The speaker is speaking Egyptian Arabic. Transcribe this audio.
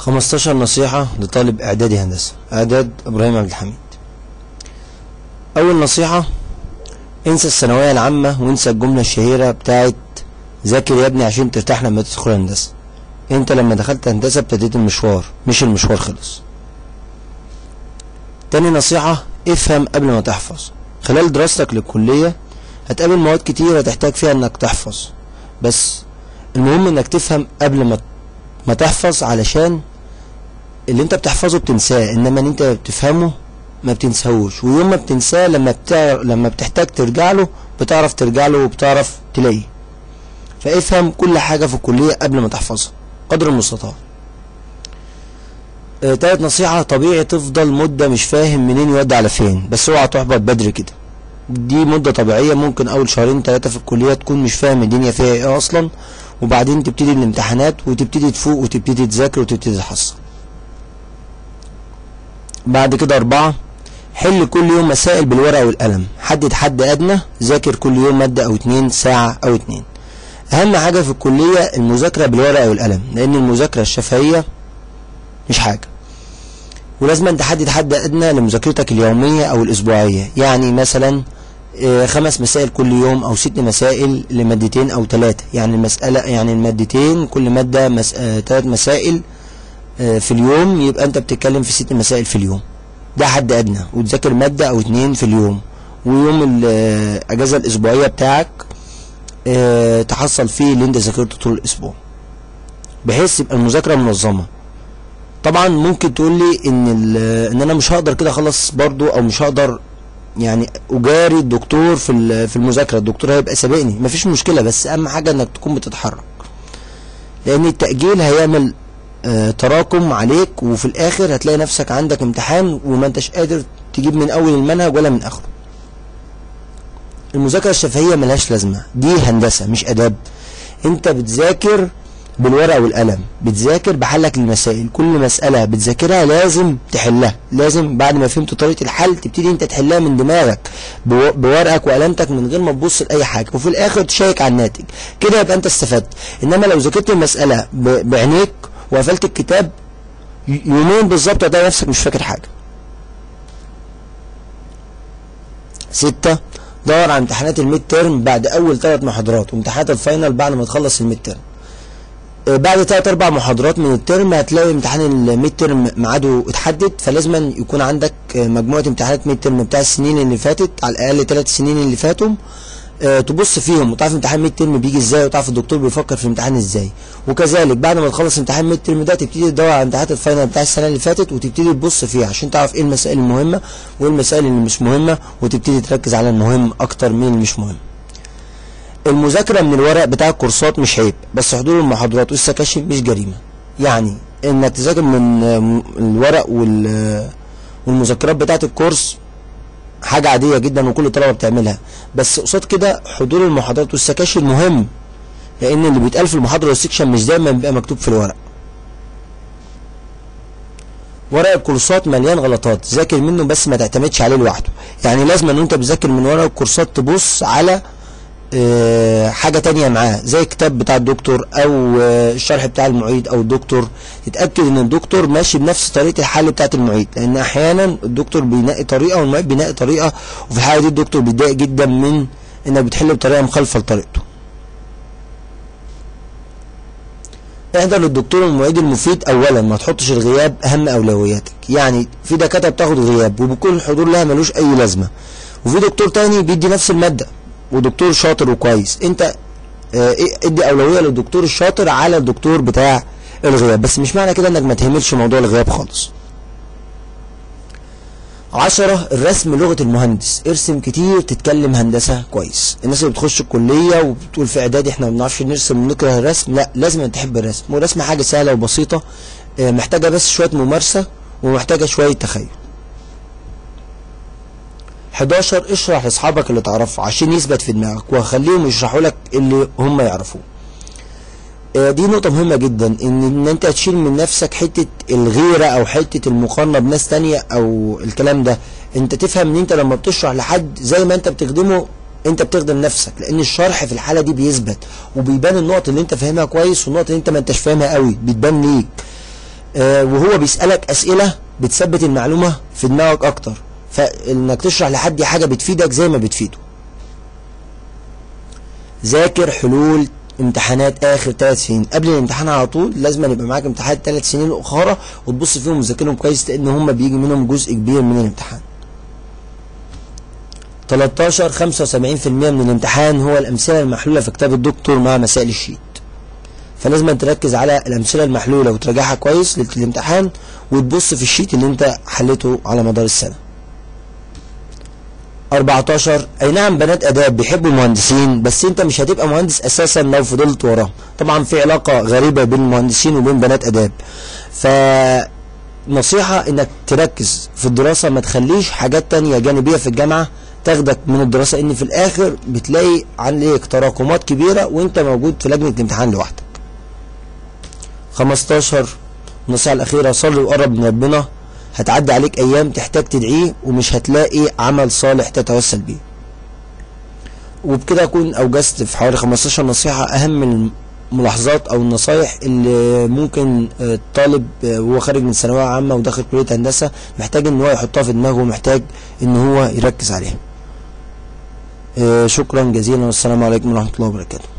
15 نصيحة لطالب إعدادي هندسة إعداد إبراهيم عبد الحميد أول نصيحة انسى الثانوية العامة وانسى الجملة الشهيرة بتاعت ذاكر يا ابني عشان ترتاح لما تدخل هندسة انت لما دخلت هندسة ابتديت المشوار مش المشوار خلص تاني نصيحة افهم قبل ما تحفظ خلال دراستك للكلية هتقابل مواد كتير هتحتاج فيها انك تحفظ بس المهم انك تفهم قبل ما ما تحفظ علشان اللي انت بتحفظه بتنساه انما اللي انت بتفهمه ما بتنساهوش ويوم ما بتنساه لما بتعر... لما بتحتاج ترجع له بتعرف ترجع له وبتعرف تلاقيه فافهم كل حاجة في الكلية قبل ما تحفظها قدر المستطاع آه تالت نصيحة طبيعي تفضل مدة مش فاهم منين يودي على فين بس اوعى تحبط بدري كده دي مدة طبيعية ممكن أول شهرين ثلاثة في الكلية تكون مش فاهم الدنيا فيها ايه أصلا وبعدين تبتدي الامتحانات وتبتدي تفوق وتبتدي تذاكر وتبتدي تحصل بعد كده أربعة حل كل يوم مسائل بالورقة والقلم حدد حد أدنى ذاكر كل يوم مادة أو اتنين ساعة أو اتنين أهم حاجة في الكلية المذاكرة بالورقة والقلم لأن المذاكرة الشفهية مش حاجة ولازم أن تحدد حد أدنى لمذاكرتك اليومية أو الأسبوعية يعني مثلا خمس مسائل كل يوم أو ست مسائل لمادتين أو ثلاثة يعني المسألة يعني المادتين كل مادة مس... ثلاث مسائل في اليوم يبقى أنت بتتكلم في ست مسائل في اليوم ده حد أدنى وتذاكر مادة أو اتنين في اليوم ويوم الأجازة الأسبوعية بتاعك تحصل فيه اللي أنت ذاكرته طول الأسبوع بحيث يبقى المذاكرة منظمة طبعا ممكن تقول لي ان ان انا مش هقدر كده اخلص برضو او مش هقدر يعني اجاري الدكتور في في المذاكره الدكتور هيبقى سابقني مفيش مشكله بس اهم حاجه انك تكون بتتحرك لان التاجيل هيعمل آه تراكم عليك وفي الاخر هتلاقي نفسك عندك امتحان وما انتش قادر تجيب من اول المنهج ولا من اخره المذاكره الشفهيه ملهاش لازمه دي هندسه مش اداب انت بتذاكر بالورقه والقلم بتذاكر بحلك للمسائل كل مساله بتذاكرها لازم تحلها لازم بعد ما فهمت طريقه الحل تبتدي انت تحلها من دماغك بورقك وقلمتك من غير ما تبص لاي حاجه وفي الاخر تشيك على الناتج كده يبقى انت استفدت انما لو ذاكرت المساله بعينيك وقفلت الكتاب يومين بالظبط هتلاقي نفسك مش فاكر حاجه ستة دور على امتحانات الميد ترم بعد اول ثلاث محاضرات وامتحانات الفاينل بعد ما تخلص الميد ترم بعد ثلاث اربع محاضرات من الترم هتلاقي امتحان الميد ترم ميعاده اتحدد فلازم يكون عندك مجموعه امتحانات ميد ترم بتاع السنين اللي فاتت على الاقل ثلاث سنين اللي فاتوا اه تبص فيهم وتعرف امتحان ميد ترم بيجي ازاي وتعرف الدكتور بيفكر في الامتحان ازاي وكذلك بعد ما تخلص امتحان ميد ترم ده تبتدي تدور على امتحانات الفاينل بتاع السنه اللي فاتت وتبتدي تبص فيها عشان تعرف ايه المسائل المهمه وايه المسائل اللي مش مهمه وتبتدي تركز على المهم اكتر من اللي مش مهم المذاكرة من الورق بتاع الكورسات مش عيب بس حضور المحاضرات والسكاشن مش جريمة يعني انك تذاكر من الورق والمذكرات بتاعة الكورس حاجة عادية جدا وكل الطلبة بتعملها بس قصاد كده حضور المحاضرات والسكاشن مهم لان اللي بيتقال في المحاضرة والسكشن مش دايما بيبقى مكتوب في الورق ورق الكورسات مليان غلطات ذاكر منه بس ما تعتمدش عليه لوحده يعني لازم ان انت بتذاكر من ورق الكورسات تبص على أه حاجة تانية معاه زي الكتاب بتاع الدكتور او أه الشرح بتاع المعيد او الدكتور تتأكد ان الدكتور ماشي بنفس طريقة الحل بتاعت المعيد لان احيانا الدكتور بينقي طريقة والمعيد بينقي طريقة وفي الحالة دي الدكتور بيتضايق جدا من انك بتحل بطريقة مخالفة لطريقته احضر للدكتور والمعيد المفيد اولا ما تحطش الغياب اهم اولوياتك يعني في دكاتره بتاخد غياب وبكل الحضور لها ملوش اي لازمه وفي دكتور تاني بيدي نفس الماده ودكتور شاطر وكويس انت اه ادي اولويه للدكتور الشاطر على الدكتور بتاع الغياب بس مش معنى كده انك ما تهملش موضوع الغياب خالص عشرة الرسم لغة المهندس ارسم كتير تتكلم هندسة كويس الناس اللي بتخش الكلية وبتقول في اعدادي احنا ما بنعرفش نرسم ونكره الرسم لا لازم تحب الرسم والرسم حاجة سهلة وبسيطة اه محتاجة بس شوية ممارسة ومحتاجة شوية تخيل 11 اشرح لاصحابك اللي تعرفه عشان يثبت في دماغك وخليهم يشرحوا لك اللي هم يعرفوه دي نقطة مهمة جدا ان ان انت تشيل من نفسك حتة الغيرة او حتة المقارنة بناس تانية او الكلام ده انت تفهم ان انت لما بتشرح لحد زي ما انت بتخدمه انت بتخدم نفسك لان الشرح في الحالة دي بيثبت وبيبان النقط اللي انت فاهمها كويس والنقط اللي انت ما انتش فاهمها قوي بتبان ليك آه، وهو بيسألك أسئلة بتثبت المعلومة في دماغك أكتر فإنك تشرح لحد حاجة بتفيدك زي ما بتفيده ذاكر حلول امتحانات اخر ثلاث سنين قبل الامتحان على طول لازم يبقى معاك امتحانات ثلاث سنين الاخرى وتبص فيهم وتذاكرهم كويس لان هم بيجي منهم جزء كبير من الامتحان 13 75% من الامتحان هو الامثله المحلوله في كتاب الدكتور مع مسائل الشيت فلازم تركز على الامثله المحلوله وتراجعها كويس ليله الامتحان وتبص في الشيت اللي انت حليته على مدار السنه 14 اي نعم بنات اداب بيحبوا المهندسين بس انت مش هتبقى مهندس اساسا لو فضلت وراهم طبعا في علاقه غريبه بين المهندسين وبين بنات اداب ف نصيحة انك تركز في الدراسة ما تخليش حاجات تانية جانبية في الجامعة تاخدك من الدراسة ان في الاخر بتلاقي عليك تراكمات كبيرة وانت موجود في لجنة الامتحان لوحدك 15 النصيحة الاخيرة صلي وقرب من ربنا هتعدي عليك ايام تحتاج تدعيه ومش هتلاقي عمل صالح تتوسل بيه وبكده اكون اوجزت في حوالي 15 نصيحة اهم الملاحظات او النصايح اللي ممكن الطالب وهو خارج من ثانوية عامة وداخل كلية هندسة محتاج ان هو يحطها في دماغه ومحتاج ان هو يركز عليها شكرا جزيلا والسلام عليكم ورحمة الله وبركاته